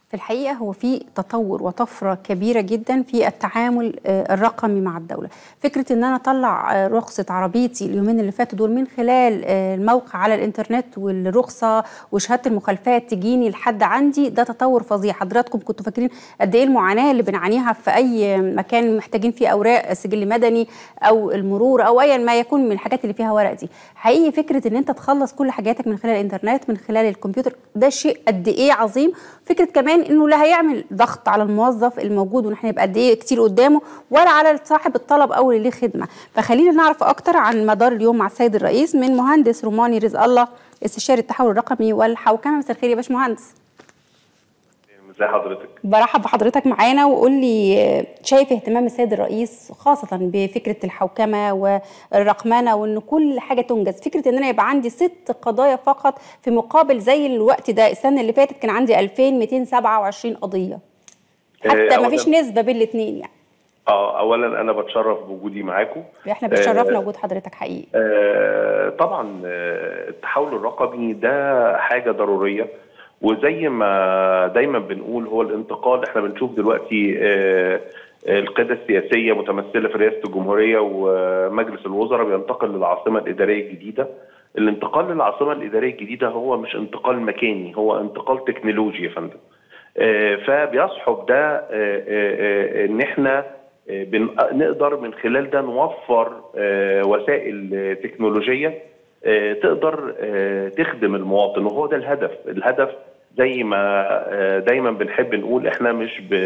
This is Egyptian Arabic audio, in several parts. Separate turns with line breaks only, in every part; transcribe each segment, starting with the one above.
في الحقيقه هو في تطور وطفره كبيره جدا في التعامل الرقمي مع الدوله فكره ان انا اطلع رخصه عربيتي اليومين اللي فاتوا دول من خلال الموقع على الانترنت والرخصه وشهاده المخالفات تجيني لحد عندي ده تطور فظيع حضراتكم كنتوا فاكرين قد ايه المعاناه اللي بنعانيها في اي مكان محتاجين فيه اوراق سجل مدني او المرور او ايا ما يكون من الحاجات اللي فيها ورق دي حقيقي فكره ان انت تخلص كل حاجاتك من خلال الانترنت من خلال الكمبيوتر ده شيء قد ايه عظيم فكره كمان انه لا هيعمل ضغط على الموظف الموجود وان احنا يبقى قد ايه كتير قدامه ولا على صاحب الطلب او اللي ليه خدمه فخلينا نعرف اكتر عن مدار اليوم مع السيد الرئيس من مهندس روماني رزق الله استشاري التحول الرقمي والحوكمه مساء الخير يا باشمهندس
ازي حضرتك
برحب بحضرتك معانا وقول لي شايف اهتمام السيد الرئيس خاصه بفكره الحوكمه والرقمنه وان كل حاجه تنجز فكره ان انا يبقى عندي ست قضايا فقط في مقابل زي الوقت ده السنه اللي فاتت كان عندي 2227 قضيه حتى آه ما فيش نسبه بين الاثنين يعني
اه اولا انا بتشرف بوجودي معاكم
احنا بتشرفنا آه وجود حضرتك حقيقي
آه طبعا آه التحول الرقمي ده حاجه ضروريه وزي ما دايما بنقول هو الانتقال احنا بنشوف دلوقتي القياده السياسيه متمثله في رئاسه الجمهوريه ومجلس الوزراء بينتقل للعاصمه الاداريه الجديده. الانتقال للعاصمه الاداريه الجديده هو مش انتقال مكاني هو انتقال تكنولوجي يا فندم. فبيصحب ده ان احنا نقدر من خلال ده نوفر وسائل تكنولوجيه تقدر تخدم المواطن وهو ده الهدف الهدف زي ما دايما بنحب نقول احنا مش ب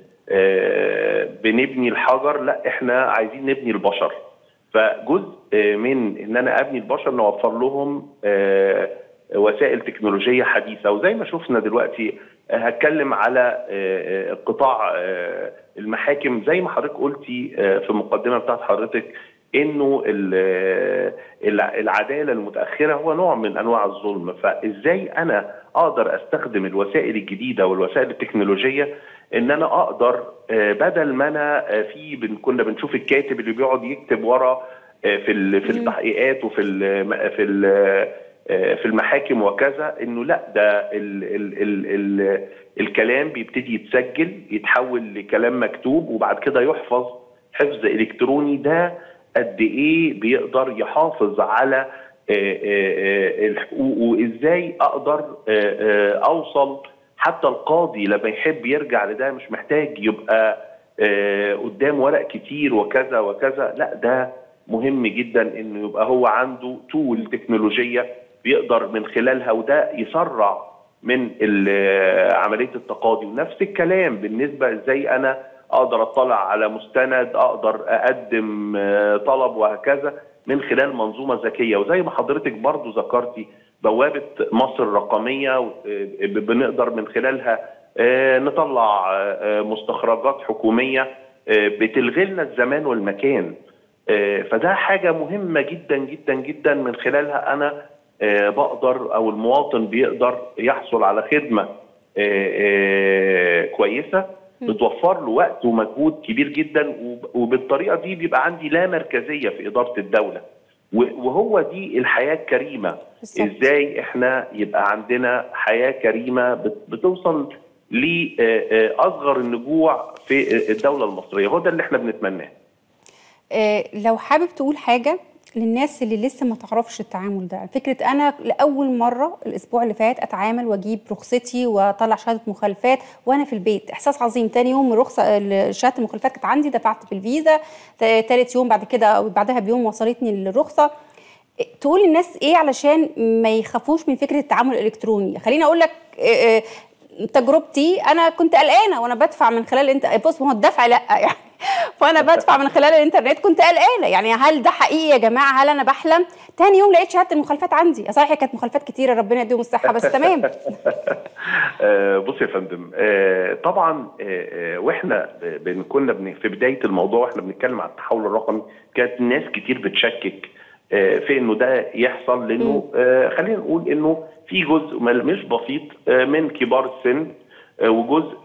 بنبني الحجر لا احنا عايزين نبني البشر فجزء من ان انا ابني البشر نوفر لهم وسائل تكنولوجيه حديثه وزي ما شفنا دلوقتي هتكلم على قطاع المحاكم زي ما حضرتك قلتي في المقدمه بتاعت حضرتك انه العداله المتاخره هو نوع من انواع الظلم فازاي انا اقدر استخدم الوسائل الجديده والوسائل التكنولوجيه ان انا اقدر بدل ما انا في كنا بنشوف الكاتب اللي بيقعد يكتب ورا في في التحقيقات وفي ال في ال في المحاكم وكذا انه لا ده ال ال ال ال الكلام بيبتدي يتسجل يتحول لكلام مكتوب وبعد كده يحفظ حفظ الكتروني ده قد ايه بيقدر يحافظ على الحقوق وازاي اقدر اوصل حتى القاضي لما يحب يرجع لده مش محتاج يبقى قدام ورق كتير وكذا وكذا لا ده مهم جدا انه يبقى هو عنده تول تكنولوجيه بيقدر من خلالها وده يسرع من عمليه التقاضي ونفس الكلام بالنسبه ازاي انا اقدر اطلع على مستند اقدر اقدم طلب وهكذا من خلال منظومه ذكيه وزي ما حضرتك برضو ذكرتي بوابه مصر الرقميه بنقدر من خلالها نطلع مستخرجات حكوميه بتلغي لنا الزمان والمكان فده حاجه مهمه جدا جدا جدا من خلالها انا بقدر او المواطن بيقدر يحصل على خدمه كويسه بتوفر له وقت ومجهود كبير جدا وبالطريقه دي بيبقى عندي لا مركزيه في اداره الدوله وهو دي الحياه الكريمه ازاي احنا يبقى عندنا حياه كريمه بتوصل لاصغر النجوع في الدوله المصريه هو ده اللي احنا بنتمناه
لو حابب تقول حاجه للناس اللي لسه ما تعرفش التعامل ده فكره انا لاول مره الاسبوع اللي فات اتعامل واجيب رخصتي واطلع شهاده مخالفات وانا في البيت احساس عظيم تاني يوم رخصه شهاده المخالفات كانت عندي دفعت بالفيزا ثالث يوم بعد كده او بعدها بيوم وصلتني الرخصه تقول للناس ايه علشان ما يخافوش من فكره التعامل الالكتروني خليني اقول لك تجربتي انا كنت قلقانه وانا بدفع من خلال انت بص ما هو الدفع لا يعني فانا بدفع من خلال الانترنت كنت قلقانه يعني هل ده حقيقي يا جماعه هل انا بحلم تاني يوم لقيت شهاده المخالفات عندي صحيح كانت مخالفات كتيره ربنا يديهم الصحه بس تمام
بص يا فندم طبعا واحنا كنا في بدايه الموضوع واحنا بنتكلم عن التحول الرقمي كانت ناس كتير بتشكك في انه ده يحصل لانه خلينا نقول انه في جزء مش بسيط من كبار السن وجزء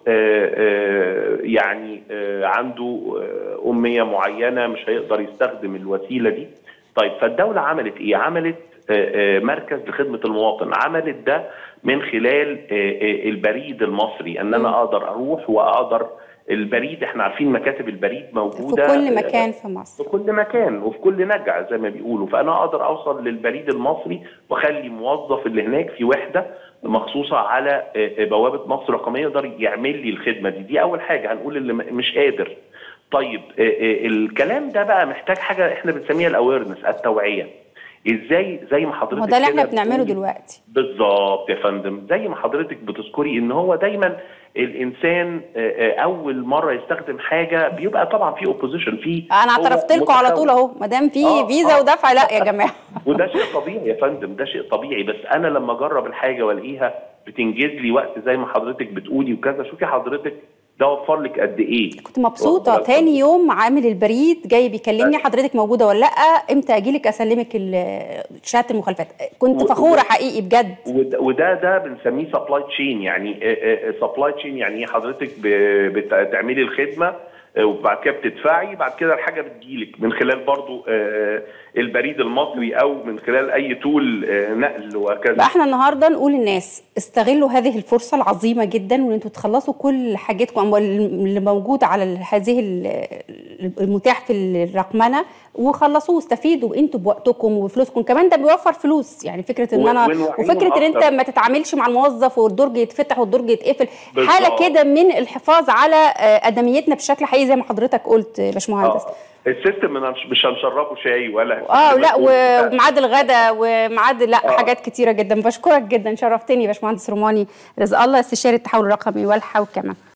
يعني عنده أمية معينة مش هيقدر يستخدم الوسيلة دي طيب فالدولة عملت إيه؟ عملت مركز لخدمه المواطن عملت ده من خلال البريد المصري ان انا اقدر اروح واقدر البريد احنا عارفين مكاتب البريد موجوده
في كل مكان في مصر
في كل مكان وفي كل نجع زي ما بيقولوا فانا اقدر اوصل للبريد المصري واخلي موظف اللي هناك في وحده مخصوصه على بوابه مصر الرقميه يقدر يعمل لي الخدمه دي دي اول حاجه هنقول اللي مش قادر طيب الكلام ده بقى محتاج حاجه احنا بنسميها الاويرنس التوعيه ازاي زي ما حضرتك
وده اللي احنا بنعمله دلوقتي
بالظبط يا فندم زي ما حضرتك بتذكري ان هو دايما الانسان اول مره يستخدم حاجه بيبقى طبعا في اوبوزيشن في
انا اعترفت لكم على طول اهو ما دام في آه فيزا آه ودفع لا يا جماعه
وده شيء طبيعي يا فندم ده شيء طبيعي بس انا لما اجرب الحاجه والاقيها بتنجز لي وقت زي ما حضرتك بتقولي وكذا شوفي حضرتك ده وفر لك قد ايه
كنت مبسوطه تاني يوم عامل البريد جاي بيكلمني حضرتك موجوده ولا لا امتى اجي لك اسلمك شهاده المخالفات كنت فخوره حقيقي بجد
وده ده بنسميه سبلاي تشين يعني سبلاي تشين يعني حضرتك بتعملي الخدمه وبعد كده بتدفعي بعد كده الحاجه بتجيلك من خلال برضو البريد المصري او من خلال اي تول نقل وكذا
احنا النهارده نقول للناس استغلوا هذه الفرصه العظيمه جدا وان انتوا تخلصوا كل حاجتكم اللي موجود على هذه المتاح في الرقمنه وخلصوه واستفيدوا انتوا بوقتكم وفلوسكم كمان ده بيوفر فلوس يعني فكره ان انا وفكره ان انت ما تتعاملش مع الموظف والدرج يتفتح والدرج يتقفل حاله كده من الحفاظ على ادميتنا بشكل حقيقي زي ما حضرتك قلت يا باشمهندس
السيستم مش هنشربه شاي ولا
اه لا وميعاد الغداء وميعاد لا آه. حاجات كتيره جدا بشكرك جدا شرفتني يا باشمهندس روماني رزق الله استشاري التحول الرقمي والحوكمه